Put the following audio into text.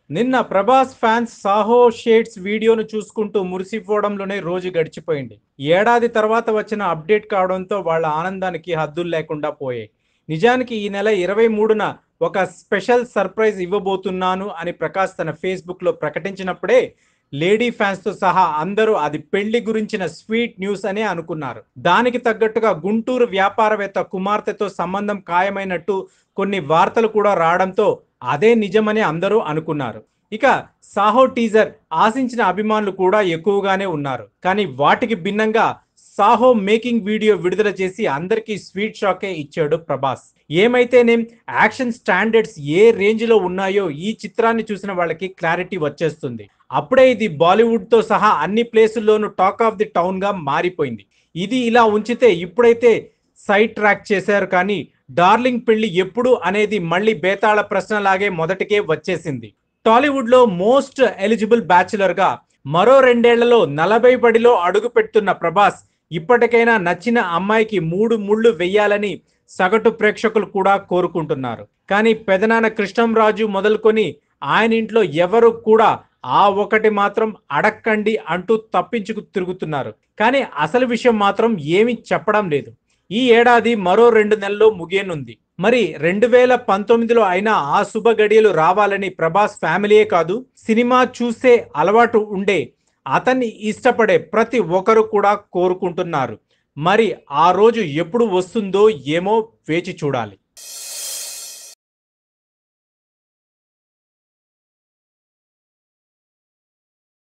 నిన్న Prabhas fans Saaho shades వీడియోను చూసుకుంటూ మురిసిపోవడంలోనే రోజు గడిచిపోయింది ఏడాది తర్వాత వచ్చిన అప్డేట్ కావడంతో వాళ్ళ ఆనందానికి హద్దులు లేకుండా పోయాయి నిజానికి ఈ నెల ఇరవై మూడున ఒక స్పెషల్ సర్ప్రైజ్ ఇవ్వబోతున్నాను అని ప్రకాష్ తన ఫేస్బుక్లో ప్రకటించినప్పుడే లేడీ ఫ్యాన్స్తో సహా అందరూ అది పెళ్లి గురించిన స్వీట్ న్యూస్ అనే అనుకున్నారు దానికి తగ్గట్టుగా గుంటూరు వ్యాపారవేత్త కుమార్తెతో సంబంధం ఖాయమైనట్టు కొన్ని వార్తలు కూడా రావడంతో అదే నిజమని అందరూ అనుకున్నారు ఇక సాహో టీజర్ ఆశించిన అభిమానులు కూడా ఎక్కువగానే ఉన్నారు కానీ వాటికి భిన్నంగా సాహో మేకింగ్ వీడియో విడుదల చేసి అందరికీ స్వీట్ షాకే ఇచ్చాడు ప్రభాస్ ఏమైతేనేం యాక్షన్ స్టాండర్డ్స్ ఏ రేంజ్ లో ఉన్నాయో ఈ చిత్రాన్ని చూసిన వాళ్ళకి క్లారిటీ వచ్చేస్తుంది అప్పుడే ఇది బాలీవుడ్ తో సహా అన్ని ప్లేసుల్లోనూ టాక్ ఆఫ్ ది టౌన్ గా మారిపోయింది ఇది ఇలా ఉంచితే ఇప్పుడైతే సైడ్ ట్రాక్ చేశారు కానీ డార్లింగ్ పెళ్లి ఎప్పుడు అనేది మళ్ళీ బేతాళ ప్రశ్నలాగే మొదటికే వచ్చేసింది టాలీవుడ్ లో మోస్ట్ ఎలిజిబుల్ బ్యాచులర్ గా మరో రెండేళ్లలో నలభై బడిలో అడుగు పెడుతున్న ప్రభాస్ ఇప్పటికైనా నచ్చిన అమ్మాయికి మూడు ముళ్ళు వెయ్యాలని సగటు ప్రేక్షకులు కూడా కోరుకుంటున్నారు కానీ పెదనాన్న కృష్ణంరాజు మొదలుకొని ఆయన ఇంట్లో ఎవరు కూడా ఆ ఒకటి మాత్రం అడక్కండి అంటూ తప్పించుకు తిరుగుతున్నారు కానీ అసలు విషయం మాత్రం ఏమీ చెప్పడం లేదు ఈ ఏడాది మరో రెండు నెలల్లో ముగియనుంది మరి రెండు వేల పంతొమ్మిదిలో అయినా ఆ శుభ గడియలు రావాలని ప్రభాస్ ఫ్యామిలీయే కాదు సినిమా చూసే అలవాటు ఉండే అతన్ని ఇష్టపడే ప్రతి ఒక్కరు కూడా కోరుకుంటున్నారు మరి ఆ రోజు ఎప్పుడు వస్తుందో ఏమో వేచి చూడాలి